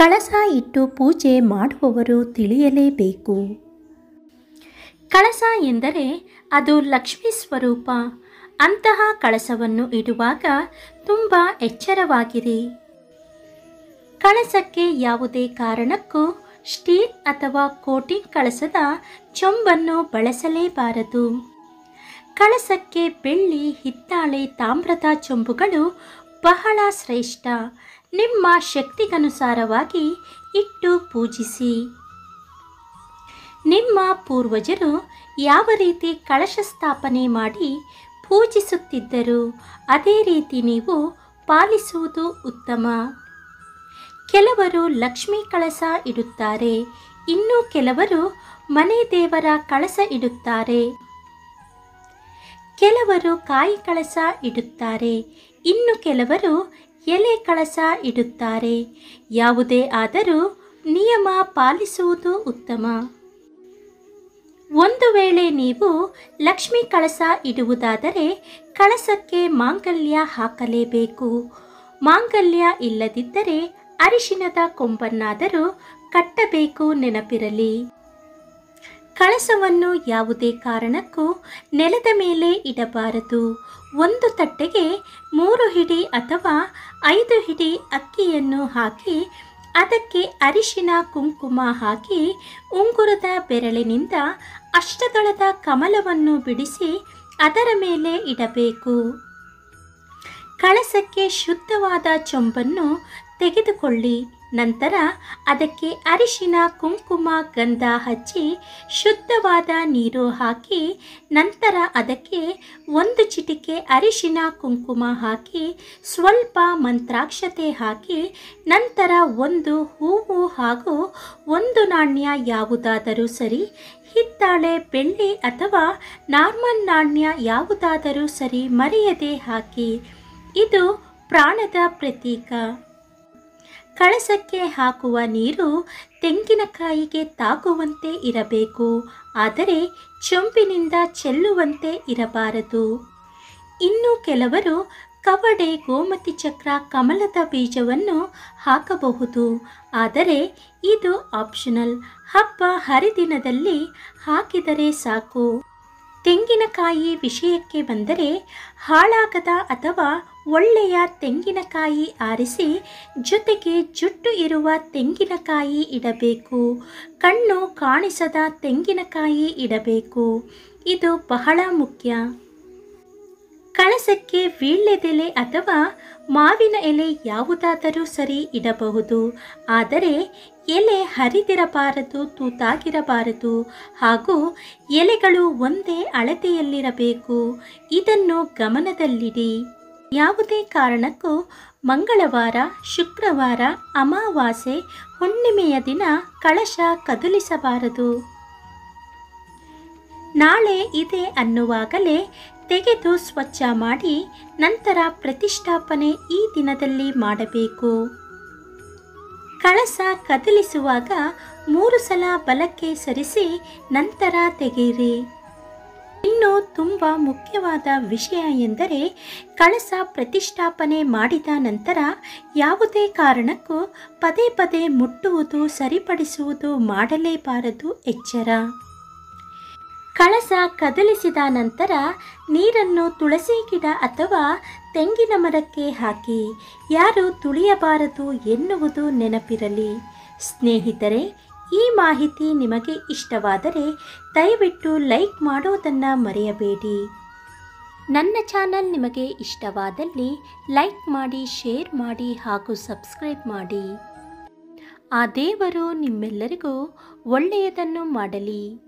ಕಳಸ ಇಟ್ಟು ಪೂಜೆ ಮಾಡುವವರು ತಿಳಿಯಲೇಬೇಕು ಕಳಸ ಎಂದರೆ ಅದು ಲಕ್ಷ್ಮೀ ಸ್ವರೂಪ ಅಂತಹ ಕಳಸವನ್ನು ಇಡುವಾಗ ತುಂಬ ಎಚ್ಚರವಾಗಿರಿ ಕಳಸಕ್ಕೆ ಯಾವುದೇ ಕಾರಣಕ್ಕೂ ಸ್ಟೀಲ್ ಅಥವಾ ಕೋಟಿಂಗ್ ಕಳಸದ ಚೊಂಬನ್ನು ಬಳಸಲೇಬಾರದು ಕಳಸಕ್ಕೆ ಬೆಳ್ಳಿ ಹಿತ್ತಾಳೆ ತಾಮ್ರದ ಚೊಂಬುಗಳು ಬಹಳ ಶ್ರೇಷ್ಠ ನಿಮ್ಮ ಶಕ್ತಿಗನುಸಾರವಾಗಿ ಇಟ್ಟು ಪೂಜಿಸಿ ನಿಮ್ಮ ಪೂರ್ವಜರು ಯಾವ ರೀತಿ ಕಳಶ ಸ್ಥಾಪನೆ ಮಾಡಿ ಪೂಜಿಸುತ್ತಿದ್ದರು ಅದೇ ರೀತಿ ನೀವು ಪಾಲಿಸುವುದು ಉತ್ತಮ ಕೆಲವರು ಲಕ್ಷ್ಮೀ ಕಳಸ ಇಡುತ್ತಾರೆ ಇನ್ನು ಕೆಲವರು ಮನೆ ದೇವರ ಕಳಸ ಇಡುತ್ತಾರೆ ಕೆಲವರು ಕಾಯಿ ಕಳಸ ಇಡುತ್ತಾರೆ ಇನ್ನು ಕೆಲವರು ಎಲೆ ಕಳಸ ಇಡುತ್ತಾರೆ ಯಾವುದೇ ಆದರೂ ನಿಯಮ ಪಾಲಿಸುವುದು ಉತ್ತಮ ಒಂದು ವೇಳೆ ನೀವು ಲಕ್ಷ್ಮೀ ಕಳಸ ಇಡುವುದಾದರೆ ಕಳಸಕ್ಕೆ ಮಾಂಗಲ್ಯ ಹಾಕಲೇಬೇಕು ಮಾಂಗಲ್ಯ ಇಲ್ಲದಿದ್ದರೆ ಅರಿಶಿನದ ಕೊಂಬನ್ನಾದರೂ ಕಟ್ಟಬೇಕು ನೆನಪಿರಲಿ ಕಳಸವನ್ನು ಯಾವುದೇ ಕಾರಣಕ್ಕೂ ನೆಲದ ಮೇಲೆ ಇಡಬಾರದು ಒಂದು ತಟ್ಟೆಗೆ ಮೂರು ಹಿಡಿ ಅಥವಾ ಐದು ಹಿಡಿ ಅಕ್ಕಿಯನ್ನು ಹಾಕಿ ಅದಕ್ಕೆ ಅರಿಶಿನ ಕುಂಕುಮ ಹಾಕಿ ಉಂಗುರದ ಬೆರಳಿನಿಂದ ಅಷ್ಟದಳದ ಕಮಲವನ್ನು ಬಿಡಿಸಿ ಅದರ ಮೇಲೆ ಇಡಬೇಕು ಕಳಸಕ್ಕೆ ಶುದ್ಧವಾದ ಚೊಂಬನ್ನು ತೆಗೆದುಕೊಳ್ಳಿ ನಂತರ ಅದಕ್ಕೆ ಅರಿಶಿನ ಕುಂಕುಮ ಗಂಧ ಹಚ್ಚಿ ಶುದ್ಧವಾದ ನೀರು ಹಾಕಿ ನಂತರ ಅದಕ್ಕೆ ಒಂದು ಚಿಟಿಕೆ ಅರಿಶಿನ ಕುಂಕುಮ ಹಾಕಿ ಸ್ವಲ್ಪ ಮಂತ್ರಾಕ್ಷತೆ ಹಾಕಿ ನಂತರ ಒಂದು ಹೂವು ಹಾಗೂ ಒಂದು ನಾಣ್ಯ ಯಾವುದಾದರೂ ಸರಿ ಹಿತ್ತಾಳೆ ಬೆಳ್ಳಿ ಅಥವಾ ನಾರ್ಮಲ್ ನಾಣ್ಯ ಯಾವುದಾದರೂ ಸರಿ ಮರೆಯದೆ ಹಾಕಿ ಇದು ಪ್ರಾಣದ ಪ್ರತೀಕ ಕಳಸಕ್ಕೆ ಹಾಕುವ ನೀರು ತೆಂಗಿನಕಾಯಿಗೆ ತಾಗುವಂತೆ ಇರಬೇಕು ಆದರೆ ಚೊಂಬಿನಿಂದ ಚೆಲ್ಲುವಂತೆ ಇರಬಾರದು ಇನ್ನು ಕೆಲವರು ಕವಡೆ ಗೋಮತಿ ಚಕ್ರ ಕಮಲದ ಬೀಜವನ್ನು ಹಾಕಬಹುದು ಆದರೆ ಇದು ಆಪ್ಷನಲ್ ಹಬ್ಬ ಹರಿದಿನದಲ್ಲಿ ಹಾಕಿದರೆ ಸಾಕು ತೆಂಗಿನಕಾಯಿ ವಿಷಯಕ್ಕೆ ಬಂದರೆ ಹಾಳಾಗದ ಅಥವಾ ಒಳ್ಳೆಯ ತೆಂಗಿನಕಾಯಿ ಆರಿಸಿ ಜೊತೆಗೆ ಜುಟ್ಟು ಇರುವ ತೆಂಗಿನಕಾಯಿ ಇಡಬೇಕು ಕಣ್ಣು ಕಾಣಿಸದ ತೆಂಗಿನಕಾಯಿ ಇಡಬೇಕು ಇದು ಬಹಳ ಮುಖ್ಯ ಕಳಸಕ್ಕೆ ವೀಳ್ಯದೆಲೆ ಅಥವಾ ಮಾವಿನ ಎಲೆ ಯಾವುದಾದರೂ ಸರಿ ಇಡಬಹುದು ಆದರೆ ಎಲೆ ಹರಿದಿರಬಾರದು ತೂತಾಗಿರಬಾರದು ಹಾಗೂ ಎಲೆಗಳು ಒಂದೇ ಅಳತೆಯಲ್ಲಿರಬೇಕು ಇದನ್ನು ಗಮನದಲ್ಲಿಡಿ ಯಾವುದೇ ಕಾರಣಕ್ಕೂ ಮಂಗಳವಾರ ಶುಕ್ರವಾರ ಅಮಾವಾಸ್ಯೆ ಹುಣ್ಣಿಮೆಯ ದಿನ ಕಳಶ ಕದಲಿಸಬಾರದು ನಾಳೆ ಇದೆ ಅನ್ನುವಾಗಲೇ ತೆಗೆದು ಸ್ವಚ್ಛ ಮಾಡಿ ನಂತರ ಪ್ರತಿಷ್ಠಾಪನೆ ಈ ದಿನದಲ್ಲಿ ಮಾಡಬೇಕು ಕಳಸ ಕದಲಿಸುವಾಗ ಮೂರು ಸಲ ಬಲಕ್ಕೆ ಸರಿಸಿ ನಂತರ ತೆಗೆಯಿರಿ ಇನ್ನು ತುಂಬ ಮುಖ್ಯವಾದ ವಿಷಯ ಎಂದರೆ ಕಳಸ ಪ್ರತಿಷ್ಠಾಪನೆ ಮಾಡಿದ ನಂತರ ಯಾವುದೇ ಕಾರಣಕ್ಕೂ ಪದೇ ಪದೇ ಮುಟ್ಟುವುದು ಸರಿಪಡಿಸುವುದು ಮಾಡಲೇಬಾರದು ಎಚ್ಚರ ಕಳಸ ಕದಲಿಸಿದ ನಂತರ ನೀರನ್ನು ತುಳಸಿ ಗಿಡ ಅಥವಾ ತೆಂಗಿನ ಮರಕ್ಕೆ ಹಾಕಿ ಯಾರು ತುಳಿಯಬಾರದು ಎನ್ನುವುದು ನೆನಪಿರಲಿ ಸ್ನೇಹಿತರೆ ಈ ಮಾಹಿತಿ ನಿಮಗೆ ಇಷ್ಟವಾದರೆ ದಯವಿಟ್ಟು ಲೈಕ್ ಮಾಡೋದನ್ನು ಮರೆಯಬೇಡಿ ನನ್ನ ಚಾನಲ್ ನಿಮಗೆ ಇಷ್ಟವಾದಲ್ಲಿ ಲೈಕ್ ಮಾಡಿ ಶೇರ್ ಮಾಡಿ ಹಾಗೂ ಸಬ್ಸ್ಕ್ರೈಬ್ ಮಾಡಿ ಆ ದೇವರು ನಿಮ್ಮೆಲ್ಲರಿಗೂ ಒಳ್ಳೆಯದನ್ನು ಮಾಡಲಿ